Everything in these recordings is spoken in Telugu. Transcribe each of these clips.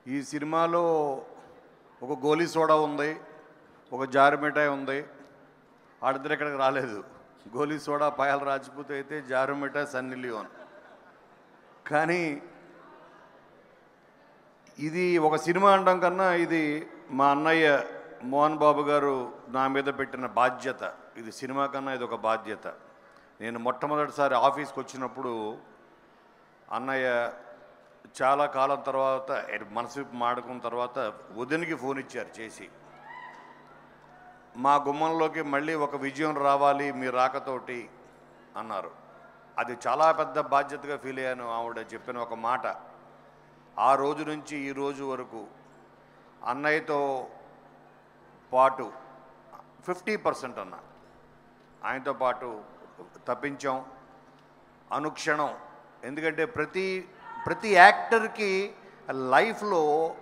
ఈ సినిమాలో ఒక గోలీ సోడా ఉంది ఒక జారు మిఠాయి ఉంది ఆడిద్దరు ఇక్కడికి రాలేదు గోలీ సోడా పాయల రాజ్పూత్ అయితే జారు మిఠాయి సన్నీ లియోన్ కానీ ఇది ఒక సినిమా అనడం కన్నా ఇది మా అన్నయ్య మోహన్ బాబు గారు నా మీద పెట్టిన బాధ్యత ఇది సినిమా కన్నా ఇది ఒక బాధ్యత నేను మొట్టమొదటిసారి ఆఫీస్కి వచ్చినప్పుడు అన్నయ్య చాలా కాలం తర్వాత ఎ- మనసు విప్పి మాడుకున్న తర్వాత వదినికి ఫోన్ ఇచ్చారు చేసి మా గుమ్మంలోకి మళ్ళీ ఒక విజయం రావాలి మీ రాకతోటి అన్నారు అది చాలా పెద్ద బాధ్యతగా ఫీల్ అయ్యాను ఆవిడ చెప్పిన ఒక మాట ఆ రోజు నుంచి ఈ రోజు వరకు అన్నయ్యతో పాటు ఫిఫ్టీ పర్సెంట్ అన్న ఆయనతో పాటు తప్పించాం అనుక్షణం ఎందుకంటే ప్రతి ప్రతి యాక్టర్కి లైఫ్లో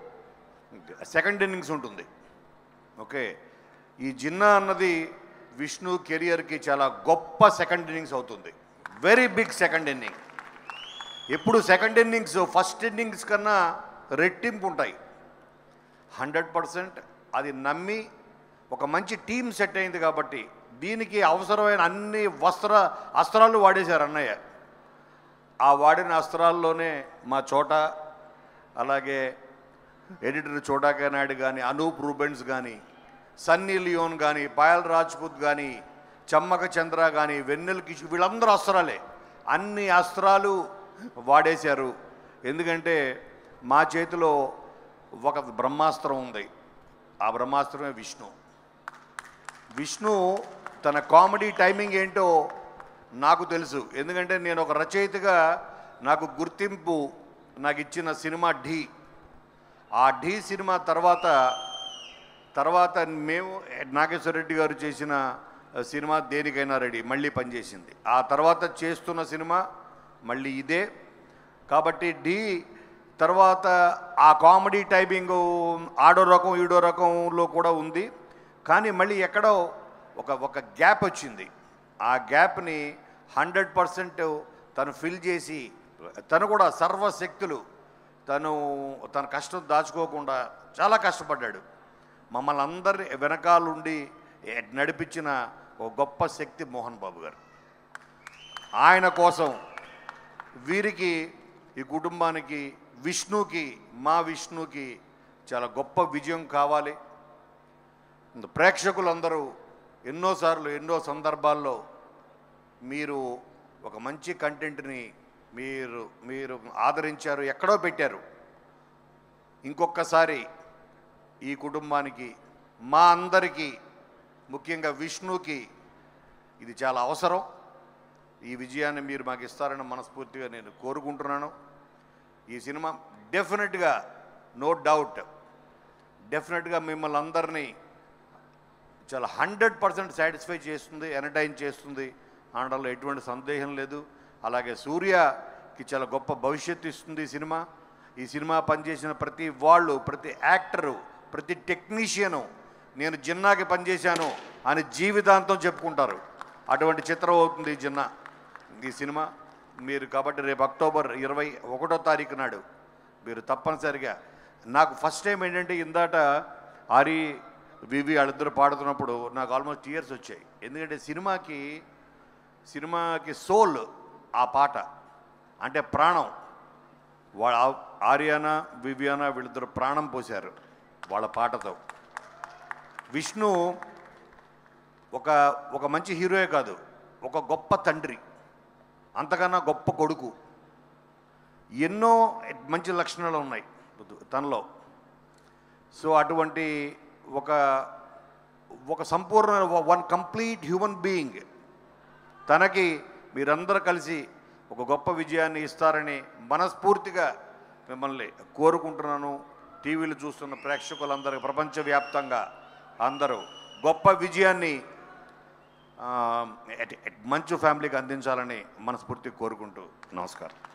సెకండ్ ఇన్నింగ్స్ ఉంటుంది ఓకే ఈ జిన్నా అన్నది విష్ణు కెరియర్కి చాలా గొప్ప సెకండ్ ఇన్నింగ్స్ అవుతుంది వెరీ బిగ్ సెకండ్ ఇన్నింగ్ ఎప్పుడు సెకండ్ ఇన్నింగ్స్ ఫస్ట్ ఇన్నింగ్స్ కన్నా రెట్టింపు ఉంటాయి హండ్రెడ్ పర్సెంట్ అది నమ్మి ఒక మంచి టీం సెట్ అయింది కాబట్టి దీనికి అవసరమైన అన్ని వస్త్ర అస్త్రాలు వాడేశారు అన్నయ్య ఆ వాడిన అస్త్రాల్లోనే మా చోట అలాగే ఎడిటర్ చోటాకే నాయుడు కానీ అనూప్ రూబెన్స్ కానీ సన్నీ లియోన్ కానీ పాయల్ రాజ్పుత్ కానీ చమ్మక చంద్ర కానీ వెన్నెల కిషోర్ వీళ్ళందరూ అస్త్రాలే అన్ని అస్త్రాలు వాడేశారు ఎందుకంటే మా చేతిలో ఒక బ్రహ్మాస్త్రం ఉంది ఆ బ్రహ్మాస్త్రమే విష్ణు విష్ణు తన కామెడీ టైమింగ్ ఏంటో నాకు తెలుసు ఎందుకంటే నేను ఒక రచయితగా నాకు గుర్తింపు నాకు ఇచ్చిన సినిమా ఢీ ఆ ఢీ సినిమా తర్వాత తర్వాత మేము నాగేశ్వర రెడ్డి గారు చేసిన సినిమా దేనికైనా రెడీ మళ్ళీ పనిచేసింది ఆ తర్వాత చేస్తున్న సినిమా మళ్ళీ ఇదే కాబట్టి డి తర్వాత ఆ కామెడీ టైపింగ్ ఆడో రకం ఈడో రకంలో కూడా ఉంది కానీ మళ్ళీ ఎక్కడో ఒక ఒక గ్యాప్ వచ్చింది ఆ గ్యాప్ని హండ్రెడ్ పర్సెంట్ తను ఫిల్ చేసి తను కూడా సర్వశక్తులు తను తన కష్టం దాచుకోకుండా చాలా కష్టపడ్డాడు మమ్మల్ని అందరి వెనకాలుండి నడిపించిన ఒక గొప్ప శక్తి మోహన్ బాబు గారు ఆయన కోసం వీరికి ఈ కుటుంబానికి విష్ణుకి మా విష్ణుకి చాలా గొప్ప విజయం కావాలి ప్రేక్షకులందరూ ఎన్నోసార్లు ఎన్నో సందర్భాల్లో మీరు ఒక మంచి కంటెంట్ని మీరు మీరు ఆదరించారు ఎక్కడో పెట్టారు ఇంకొకసారి ఈ కుటుంబానికి మా అందరికీ ముఖ్యంగా విష్ణుకి ఇది చాలా అవసరం ఈ విజయాన్ని మీరు మాకు ఇస్తారని మనస్ఫూర్తిగా నేను కోరుకుంటున్నాను ఈ సినిమా డెఫినెట్గా నో డౌట్ డెఫినెట్గా మిమ్మల్ని అందరినీ చాలా హండ్రెడ్ పర్సెంట్ సాటిస్ఫై చేస్తుంది ఎంటర్టైన్ చేస్తుంది అనడంలో ఎటువంటి సందేహం లేదు అలాగే సూర్యకి చాలా గొప్ప భవిష్యత్తు ఇస్తుంది ఈ సినిమా ఈ సినిమా పనిచేసిన ప్రతి వాళ్ళు ప్రతి యాక్టరు ప్రతి టెక్నీషియను నేను జిన్నాకి పనిచేశాను అని జీవితాంతం చెప్పుకుంటారు అటువంటి చిత్రం అవుతుంది ఈ జిన్నా ఈ సినిమా మీరు కాబట్టి రేపు అక్టోబర్ ఇరవై ఒకటో తారీఖు నాడు మీరు తప్పనిసరిగా నాకు ఫస్ట్ టైం ఏంటంటే ఇందాట ఆరి వివి వాళ్ళిద్దరు పాడుతున్నప్పుడు నాకు ఆల్మోస్ట్ టీయర్స్ వచ్చాయి ఎందుకంటే సినిమాకి సినిమాకి సోల్ ఆ పాట అంటే ప్రాణం వాళ్ళ ఆర్యానా వివియానా వీళ్ళిద్దరు ప్రాణం పోశారు వాళ్ళ పాటతో విష్ణు ఒక ఒక మంచి హీరోయే కాదు ఒక గొప్ప తండ్రి అంతకన్నా గొప్ప కొడుకు ఎన్నో మంచి లక్షణాలు ఉన్నాయి తనలో సో అటువంటి ఒక ఒక సంపూర్ణ వన్ కంప్లీట్ హ్యూమన్ బీయింగ్ తనకి మీరందరూ కలిసి ఒక గొప్ప విజయాన్ని ఇస్తారని మనస్ఫూర్తిగా మిమ్మల్ని కోరుకుంటున్నాను టీవీలు చూస్తున్న ప్రేక్షకులందరూ ప్రపంచవ్యాప్తంగా అందరూ గొప్ప విజయాన్ని ఆ, ఎట్- ఎట్ మంచు ఫ్యామిలీకి అందించాలని మనస్ఫూర్తిగా కోరుకుంటూ నమస్కారం